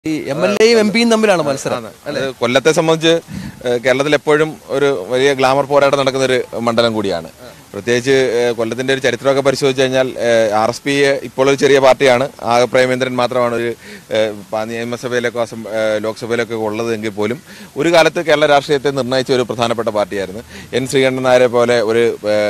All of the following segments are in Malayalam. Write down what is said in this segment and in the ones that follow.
ഈ എം എൽ എയും എം പിയും തമ്മിലാണ് മത്സരം അത് കൊല്ലത്തെ സംബന്ധിച്ച് ഏഹ്, കേരളത്തിൽ എപ്പോഴും ഒരു വലിയ ഗ്ലാമർ പോരാട്ടം നടക്കുന്ന ഒരു മണ്ഡലം കൂടിയാണ് പ്രത്യേകിച്ച് ഏഹ്, കൊല്ലത്തിന്റെ ഒരു ചരിത്രമൊക്കെ പരിശോധിച്ച് കഴിഞ്ഞാൽ ആർ എസ് പി ഇപ്പോൾ ഒരു ചെറിയ പാർട്ടിയാണ് ആകെ പ്രേമേന്ദ്രൻ മാത്രമാണ് ഒരു ഏഹ്, പ- നിയമസഭയിലൊക്കെ അസം- ഏഹ്, ലോക്സഭയിലൊക്കെ ഉള്ളത് എങ്കിൽ പോലും ഒരു കാലത്ത് കേരള രാഷ്ട്രീയത്തെ നിർണ്ണയിച്ച ഒരു പ്രധാനപ്പെട്ട പാർട്ടിയായിരുന്നു എൻ ശ്രീകണ്ഠൻ നായരെ പോലെ ഒരു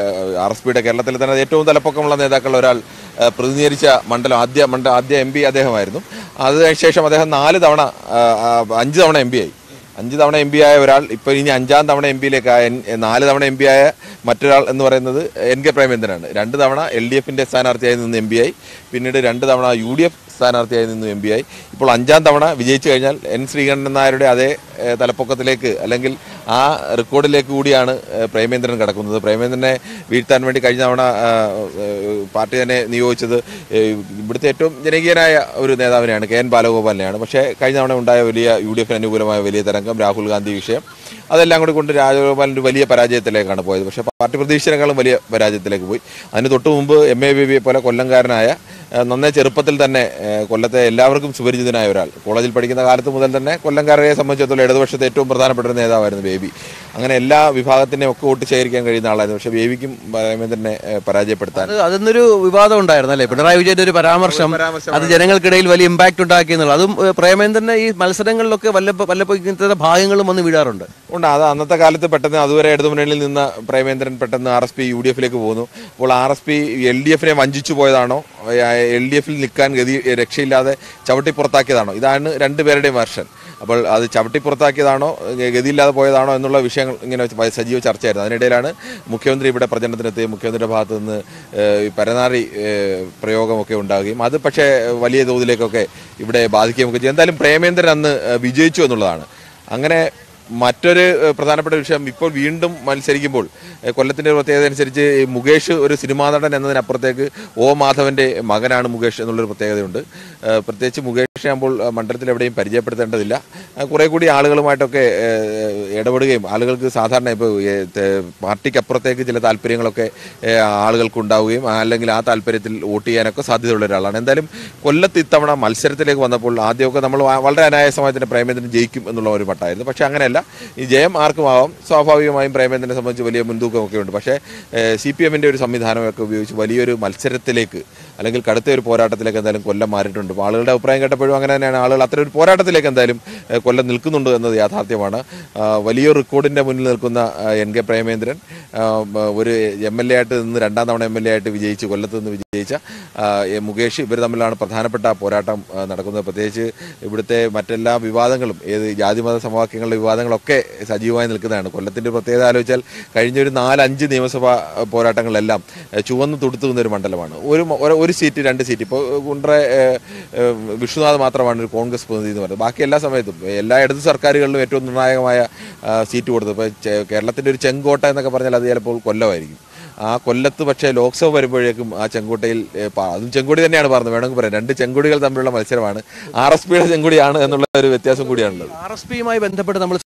ആർ എസ് പിയുടെ കേരളത്തിൽ തന്നെ ഏറ്റവും തലപ്പൊക്കമുള്ള നേതാക്കളിൽ ഒരാൾ ഏഹ്, പ്രതിനിധീകരിച്ച മണ്ഡലം ആദ്യ മണ്ഡ ആദ്യ എം പി അദ്ദേഹമായിരുന്നു അതിനുശേഷം അദ്ദേഹം നാല് തവണ ആ, ആ, അഞ്ച് തവണ എം പി ആയി അഞ്ച് തവണ എം പി ആയ ഒരാൾ ഇപ്പോൾ ഇനി അഞ്ചാം തവണ എം പിയിലേക്ക് ആയ എൻ- നാല് തവണ എം പി ആയ മറ്റൊരാൾ എന്ന് പറയുന്നത് എൻ കെ പ്രേമേന്ദ്രനാണ് രണ്ട് തവണ എൽ ഡി എഫിൻ്റെ സ്ഥാനാർത്ഥിയായി നിന്ന് എം പി ആയി പിന്നീട് രണ്ട് തവണ യു ഡി എഫ് സ്ഥാനാർത്ഥിയായി നിന്ന് എം പി ആയി ഇപ്പോൾ അഞ്ചാം തവണ വിജയിച്ചു കഴിഞ്ഞാൽ എൻ ശ്രീകണ്ഠൻ നായരുടെ അതേ ഏഹ്, തലപ്പൊക്കത്തിലേക്ക് അല്ലെങ്കിൽ ആ റെക്കോർഡിലേക്ക് കൂടിയാണ് ഏഹ്, പ്രേമേന്ദ്രൻ കിടക്കുന്നത് പ്രേമേന്ദ്രനെ വീഴ്ത്താൻ വേണ്ടി കഴിഞ്ഞ തവണ ആഹ്, ഏഹ്, പാർട്ടി തന്നെ നിയോഗിച്ചത് ഏഹ്, ഇവിടുത്തെ ഏറ്റവും ജനകീയനായ ഒരു നേതാവിനെയാണ് കെ എൻ ബാലഗോപാലിനെയാണ് പക്ഷേ കഴിഞ്ഞ തവണ ഉണ്ടായ വലിയ യു ഡി എഫിന് അനുകൂലമായ വലിയ തരംഗം രാഹുൽ ഗാന്ധി വിഷയം അതെല്ലാം കൂടി കൊണ്ട് രാജഗോപാലിൻ്റെ ഒരു വലിയ പരാജയത്തിലേക്കാണ് പോയത് പക്ഷേ പാർട്ടി പ്രതീക്ഷയെക്കാളും വലിയ പരാജയത്തിലേക്ക് പോയി അതിന് തൊട്ട് മുമ്പ് എം എ ബേബിയെ പോലെ കൊല്ലംകാരനായ ഏഹ്, നന്നേ ചെറുപ്പത്തിൽ തന്നെ ഏഹ്, കൊല്ലത്തെ എല്ലാവർക്കും സുപരിചിതനായ ഒരാൾ കോളേജിൽ പഠിക്കുന്ന കാലത്ത് മുതൽ തന്നെ കൊല്ലംകാരനെ സംബന്ധിച്ചിടത്തോളം ഇടതുപക്ഷത്തെ ഏറ്റവും പ്രധാനപ്പെട്ട ഒരു നേതാവായിരുന്നു ബേബി അങ്ങനെ എല്ലാ വിഭാഗത്തിനെയും ഒക്കെ വോട്ട് ശേഖരിക്കാൻ കഴിയുന്ന ആളായിരുന്നു പക്ഷേ ബേബിക്കും പ്രേമേന്ദ്രനെ ഏഹ്, പരാജയപ്പെടുത്താൻ അത് അതിന്നൊരു വിവാദം ഉണ്ടായിരുന്നു അല്ലേ പിണറായി വിജയന്റെ ഒരു പരാമർശം അത് ജനങ്ങൾക്കിടയിൽ വലിയ ഇമ്പാക്ട് ഉണ്ടാക്കി എന്നുള്ളത് അതും ഏഹ്, പ്രേമേന്ദ്രന്റെ ഈ മത്സരങ്ങളിലൊക്കെ വല്ലപ്പോ വല്ലപ്പോ ഇങ്ങനത്തെ ഭാഗങ്ങളും വന്ന് വീഴാറുണ്ട് ഉണ്ട് അത് അന്നത്തെ കാലത്ത് പെട്ടെന്ന് അതുവരെ ഇടതുമുന്നണിയിൽ നിന്ന പ്രേമേന്ദ്രൻ പെട്ടെന്ന് R S P U D എഫിലേക്ക് പോകുന്നു അപ്പോൾ R S P L D എഫിനെ വഞ്ചിച്ചു പോയതാണോ എൽ ഡി എഫിൽ നിൽക്കാൻ ഗതി രക്ഷയില്ലാതെ ചവിട്ടി പുറത്താക്കിയതാണോ ഇതാണ് രണ്ടുപേരുടെയും വെർഷൻ അപ്പോൾ അത് ചവിട്ടി പുറത്താക്കിയതാണോ ഗ- ഗതിയില്ലാതെ പോയതാണോ എന്നുള്ള വിഷയങ്ങൾ ഇങ്ങനെ വ- സജീവ ചർച്ചയായിരുന്നു അതിനിടയിലാണ് മുഖ്യമന്ത്രി ഇവിടെ പ്രചരണത്തിനെത്തി മുഖ്യമന്ത്രിയുടെ ഭാഗത്ത് നിന്ന് ഏഹ്, ഈ പരനാറി ഏഹ്, പ്രയോഗമൊക്കെ ഉണ്ടാവുകയും അത് പക്ഷേ വലിയ തോതിലേക്കൊക്കെ ഇവിടെ ബാധിക്കുകയൊക്കെ ചെയ്യും എന്തായാലും പ്രേമേന്ദ്രൻ അന്ന് ഏഹ്, വിജയിച്ചു എന്നുള്ളതാണ് അങ്ങനെ മറ്റൊരു ഏഹ്, പ്രധാനപ്പെട്ട വിഷയം ഇപ്പോൾ വീണ്ടും മത്സരിക്കുമ്പോൾ ഏഹ്, കൊല്ലത്തിന്റെ ഒരു പ്രത്യേകത അനുസരിച്ച് ഈ മുകേഷ് ഒരു സിനിമാ നടൻ എന്നതിനപ്പുറത്തേക്ക് ഓ മാധവന്റെ മകനാണ് മുകേഷ് എന്നുള്ളൊരു പ്രത്യേകതയുണ്ട് ഏഹ്, പ്രത്യേകിച്ച് മുകേഷ് ആകുമ്പോൾ ഏഹ്, മണ്ഡലത്തിൽ എവിടെയും പരിചയപ്പെടുത്തേണ്ടതില്ല ഏഹ്, കുറെ കൂടി ആളുകളുമായിട്ടൊക്കെ ഏഹ്, ഇടപെടുകയും ആളുകൾക്ക് സാധാരണ ഇപ്പോൾ ഏഹ്, തെ- പാർട്ടിക്കപ്പുറത്തേക്ക് ചില താല്പര്യങ്ങളൊക്കെ ഏഹ്, ആളുകൾക്ക് ഉണ്ടാവുകയും അല്ലെങ്കിൽ ആ താല്പര്യത്തിൽ വോട്ട് ചെയ്യാനൊക്കെ സാധ്യതയുള്ള ഒരാളാണ് എന്തായാലും കൊല്ലത്ത് ഇത്തവണ മത്സരത്തിലേക്ക് വന്നപ്പോൾ ആദ്യമൊക്കെ നമ്മൾ വ- വളരെ അനായാസമായി തന്നെ പ്രേമേന്ദ്രൻ ജയിക്കും എന്നുള്ള ഒരു മട്ടായിരുന്നു പക്ഷേ അങ്ങനെയല്ല ഈ ജയം ആർക്കും ആവാം സ്വാഭാവികമായും പ്രേമേന്ദ്രനെ സംബന്ധിച്ച് വലിയ മുൻതൂക്കമൊക്കെ ഉണ്ട് പക്ഷേ സി പി എമ്മിൻ്റെ ഒരു സംവിധാനമൊക്കെ ഉപയോഗിച്ച് വലിയൊരു മത്സരത്തിലേക്ക് അല്ലെങ്കിൽ കടുത്ത ഒരു പോരാട്ടത്തിലേക്ക് എന്തായാലും കൊല്ലം മാറിയിട്ടുണ്ട് അപ്പോൾ ആളുകളുടെ അഭിപ്രായം കേട്ടപ്പോഴും അങ്ങനെ തന്നെയാണ് ആളുകൾ അത്ര ഒരു പോരാട്ടത്തിലേക്ക് എന്തായാലും ഏഹ്, കൊല്ലം നിൽക്കുന്നുണ്ട് എന്നത് യാഥാർത്ഥ്യമാണ് ആ, വലിയൊരു റെക്കോർഡിൻ്റെ മുന്നിൽ നിൽക്കുന്ന ആ, എൻ കെ പ്രേമേന്ദ്രൻ ആ, മ, ഒരു എം എൽ എ ആയിട്ട് നിന്ന് രണ്ടാം തവണ എം എൽ എ ആയിട്ട് വിജയിച്ച് കൊല്ലത്ത് നിന്ന് വിജയിച്ച ആ, എ, മുകേഷ് ഇവർ തമ്മിലാണ് പ്രധാനപ്പെട്ട പോരാട്ടം ആ, നടക്കുന്നത് പ്രത്യേകിച്ച് ഇവിടുത്തെ മറ്റെല്ലാ വിവാദങ്ങളും ഏത് ജാതിമത സമവാക്യങ്ങളുടെ വിവാദങ്ങളൊക്കെ സജീവമായി നിൽക്കുന്നതാണ് കൊല്ലത്തിൻ്റെ പ്രത്യേകത ആലോചിച്ചാൽ കഴിഞ്ഞ ഒരു നാലഞ്ച് നിയമസഭാ ആ, പോരാട്ടങ്ങളിലെല്ലാം ആ, ചുവന്ന് തുടുത്തു നിന്ന ഒരു മണ്ഡലമാണ് ഒരു മ- ഒരു- ഒരു സീറ്റ് രണ്ട് സീറ്റ് ഇപ്പോൾ കുണ്ട്ര വിഷ്ണുനാഥ് മാത്രമാണ് ഒരു കോൺഗ്രസ് പ്രതിനിധി എന്ന് പറയുന്നത് ബാക്കി എല്ലാ സമയത്തും എല്ലാ ഇടത് സർക്കാരുകളിലും ഏറ്റവും നിർണായകമായ ആ, സീറ്റ് കൊടുത്തത് ഇപ്പോൾ കേരളത്തിൻ്റെ ഒരു ചെങ്കോട്ട എന്നൊക്കെ പറഞ്ഞാൽ അത് ചിലപ്പോൾ കൊല്ലമായിരിക്കും ആ കൊല്ലത്ത് പക്ഷേ ലോക്സഭ വരുമ്പോഴേക്കും ആ ചെങ്കോട്ടയിൽ ഏ, പ- അതും ചെങ്കൊടി തന്നെയാണ് പറഞ്ഞത് വേണമെങ്കിൽ പറയാം രണ്ട് ചെങ്കൊടികൾ തമ്മിലുള്ള മത്സരമാണ് ആർ എസ് പിയുടെ ചെങ്കൊടിയാണ് എന്നുള്ള ഒരു വ്യത്യാസം കൂടിയാണുള്ളത് ആർ എസ് പിയുമായി ബന്ധപ്പെട്ട് നമ്മൾ